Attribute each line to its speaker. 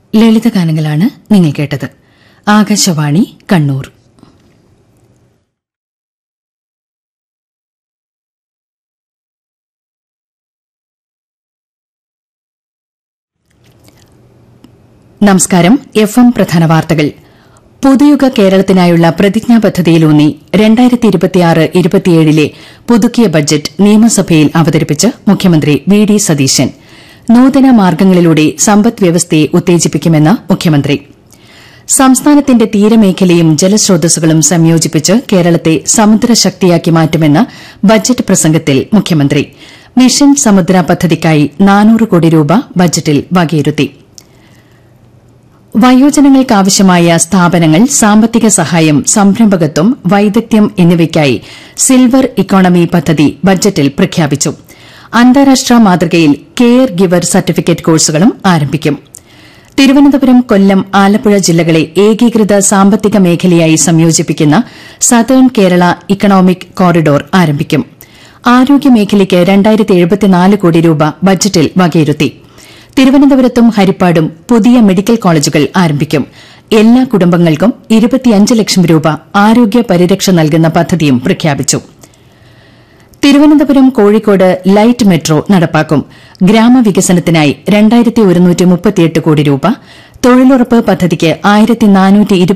Speaker 1: ലളിതഗാനങ്ങളാണ് നിങ്ങൾ കേട്ടത് ആകാശവാണി കണ്ണൂർ നമസ്കാരം എഫ് എം പ്രധാന വാർത്തകൾ പുതുയുഗ കേരളത്തിനായുള്ള പ്രതിജ്ഞാബദ്ധതയിലൂന്നി രണ്ടായിരത്തി ഇരുപത്തിയാറ് ഇരുപത്തിയേഴിലെ പുതുക്കിയ ബജറ്റ് നിയമസഭയിൽ അവതരിപ്പിച്ച് മുഖ്യമന്ത്രി വി ഡി സതീശൻ നൂതന മാർഗ്ഗങ്ങളിലൂടെ സമ്പദ് വ്യവസ്ഥയെ ഉത്തേജിപ്പിക്കുമെന്ന് മുഖ്യമന്ത്രി സംസ്ഥാനത്തിന്റെ തീരമേഖലയും ജലസ്രോതസ്സുകളും സംയോജിപ്പിച്ച് കേരളത്തെ സമുദ്രശക്തിയാക്കി മാറ്റുമെന്ന് ബജറ്റ് പ്രസംഗത്തിൽ മുഖ്യമന്ത്രി മിഷൻ സമുദ്ര പദ്ധതിക്കായി നാനൂറ് കോടി രൂപ ബജറ്റിൽ വകയിരുത്തി വയോജനങ്ങൾക്കാവശ്യമായ സ്ഥാപനങ്ങൾ സാമ്പത്തിക സഹായം സംരംഭകത്വം വൈദഗ്ധ്യം എന്നിവയ്ക്കായി സിൽവർ ഇക്കോണമി പദ്ധതി ബജറ്റിൽ പ്രഖ്യാപിച്ചു അന്താരാഷ്ട്ര മാതൃകയിൽ കെയർ ഗിവർ സർട്ടിഫിക്കറ്റ് കോഴ്സുകളും ആരംഭിക്കും തിരുവനന്തപുരം കൊല്ലം ആലപ്പുഴ ജില്ലകളെ ഏകീകൃത സാമ്പത്തിക മേഖലയായി സംയോജിപ്പിക്കുന്ന സതേൺ കേരള ഇക്കണോമിക് കോറിഡോർ ആരംഭിക്കും ആരോഗ്യമേഖലയ്ക്ക് രണ്ടായിരത്തി എഴുപത്തിനാല് കോടി രൂപ ബജറ്റിൽ വകയിരുത്തി തിരുവനന്തപുരത്തും ഹരിപ്പാടും പുതിയ മെഡിക്കൽ കോളേജുകൾ ആരംഭിക്കും എല്ലാ കുടുംബങ്ങൾക്കും ഇരുപത്തിയഞ്ച് ലക്ഷം രൂപ ആരോഗ്യ പരിരക്ഷ നൽകുന്ന പദ്ധതിയും പ്രഖ്യാപിച്ചു തിരുവനന്തപുരം കോഴിക്കോട് ലൈറ്റ് മെട്രോ നടപ്പാക്കും ഗ്രാമവികസനത്തിനായി രണ്ടായിരത്തി ഒരുന്നൂറ്റി മുപ്പത്തിയെട്ട് കോടി രൂപ തൊഴിലുറപ്പ് പദ്ധതിക്ക് ആയിരത്തി നാനൂറ്റി